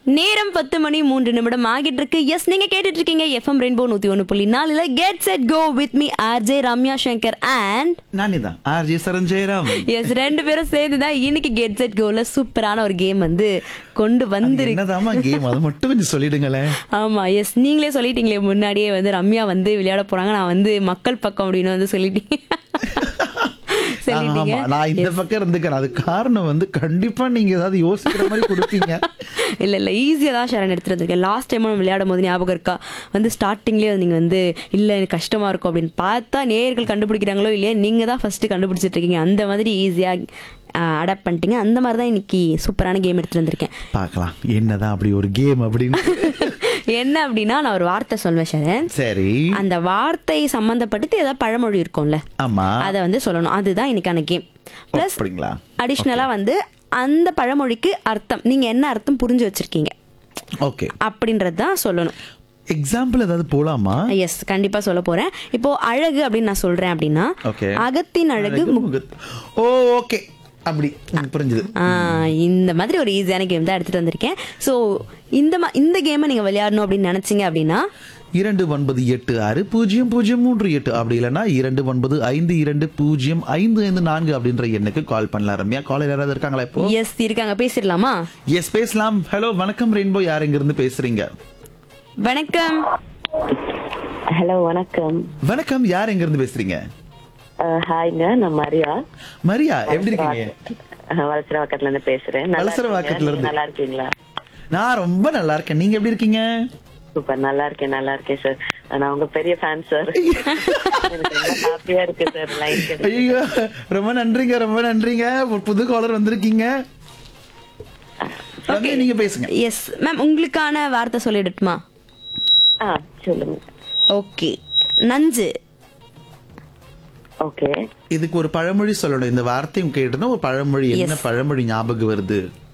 நேரம் பத்து மணி மூன்று நிமிடம் ஆகிட்டு இருக்கு எஸ் நீங்க கேட்டுட்டு இருக்கீங்க எஃப்எம் ரெயின்போ நூத்தி ஒன்று புள்ளி நாலுல get set go with me RJ Ramya Shankar and நானே தான் ஆர்ஜி சரண் ஜெயராம் எஸ் ரெண்டு பேரும் சேர்ந்து தான் இன்னைக்கு கெட் செட் கோல சூப்பரான ஒரு கேம் வந்து கொண்டு வந்திருக்கு என்னதாமா கேம் அதை மட்டும் கொஞ்சம் சொல்லிடுங்களேன் ஆமா எஸ் நீங்களே சொல்லிட்டீங்களே முன்னாடியே வந்து ரம்யா வந்து விளையாட போறாங்க நான் வந்து மக்கள் பக்கம் அப்படின்னு வந்து சொல்லிட்டீங்க சொல்லிட்டீங்க ஆமா நான் இந்த பக்கம் இருந்துக்கிறேன் அது காரணம் வந்து கண்டிப்பா நீங்க ஏதாவது யோசிக்கிற மாதிரி கொடுப்பீங்க இல்ல இல்ல ஈஸியா தான் ஷரண் எடுத்துட்டு வந்திருக்கேன் லாஸ்ட் டைம் விளையாடும் போது ஞாபகம் இருக்கா வந்து ஸ்டார்டிங்லேயே நீங்க வந்து இல்ல எனக்கு கஷ்டமா இருக்கும் அப்படின்னு பார்த்தா நேர்கள் கண்டுபிடிக்கிறாங்களோ இல்லையா நீங்க தான் ஃபர்ஸ்ட் கண்டுபிடிச்சிட்டு இருக்கீங்க அந்த மாதிரி ஈஸியா அடாப்ட் பண்ணிட்டீங்க அந்த மாதிரி தான் இன்னைக்கு சூப்பரான கேம் எடுத்துட்டு வந்திருக்கேன் பார்க்கலாம் என்னதான் அப்படி ஒரு கேம் அப்படின்னு என்ன அப்படின்னா நான் ஒரு வார்த்தை சொல்வேன் ஷரண் சரி அந்த வார்த்தை சம்பந்தப்பட்டு ஏதாவது பழமொழி இருக்கும்ல ஆமா அதை வந்து சொல்லணும் அதுதான் இன்னைக்கான கேம் பிளஸ் அப்படிங்களா அடிஷ்னலா வந்து அந்த பழமொழிக்கு அர்த்தம் நீங்க என்ன அர்த்தம் புரிஞ்சு வச்சிருக்கீங்க ஓகே அப்படின்றது தான் சொல்லணும் எக்ஸாம்பிள் ஏதாவது போலாமா எஸ் கண்டிப்பா சொல்ல போறேன் இப்போ அழகு அப்படின்னு நான் சொல்றேன் அப்படின்னா Okay. அகத்தின் அழகு அழகு முகத்- ஓ ஓகே அப்படி ம், புரிஞ்சுது ஆ, இந்த மாதிரி ஒரு ஈஸியான கேம் தான் எடுத்துட்டு வந்திருக்கேன் ஸோ இந்த மா- இந்த கேமை நீங்க விளையாடணும் அப்படின்னு நினைச்சீங்க அப்படின்னா இரண்டு ஒன்பது எட்டு ஆறு பூஜ்ஜியம் பூஜ்ஜியம் மூன்று எட்டு அப்படி இல்லைன்னா இரண்டு ஒன்பது ஐந்து இரண்டு பூஜ்ஜியம் ஐந்து ஐந்து நான்கு அப்படின்ற எண்ணுக்கு கால் பண்ணலாம் ரம்யா கால் யாராவது இருக்காங்களா இப்போ எஸ் இருக்காங்க பேசிடலாமா எஸ் பேசலாம் ஹலோ வணக்கம் ரெயின்போ யார் எங்க இருந்து பேசுறீங்க வணக்கம் ஹலோ வணக்கம் வணக்கம் யார் எங்க இருந்து பேசுறீங்க அஹ், ஹாய்ங்க நான் மரியா மரியா எப்படி இருக்கீங்க வளசரவாக்கத்துல இருந்து பேசுறேன் நல்லா வலசரவாக்கத்துல இருக்கீங்க? இருந்து. நல்லா இருக்கீங்களா நான் ரொம்ப நல்லா இருக்கேன் நீங்க எப்படி இருக்கீங்க சூப்பர் நல்லா இருக்கேன் நல்லா இருக்கேன் சார் நான் உங்க பெரிய ஃபேன் சார் எனக்கு ரொம்ப ஹாப்பியா இருக்கு சார் லைன் கிடைச்சு ஐயோ ரொம்ப நன்றிங்க ரொம்ப நன்றிங்க ஒரு புது காலர் வந்திருக்கீங்க ரம்யா, நீங்க பேசுங்க எஸ் மேம் உங்களுக்கான வார்த்தை சொல்லிடட்டுமா ஆ சொல்லுங்க ஓகே நஞ்சு ஓகே இதுக்கு ஒரு பழமொழி சொல்லணும் இந்த வார்த்தையும் கேட்டுனா ஒரு பழமொழி என்ன பழமொழி ஞாபகம் வருது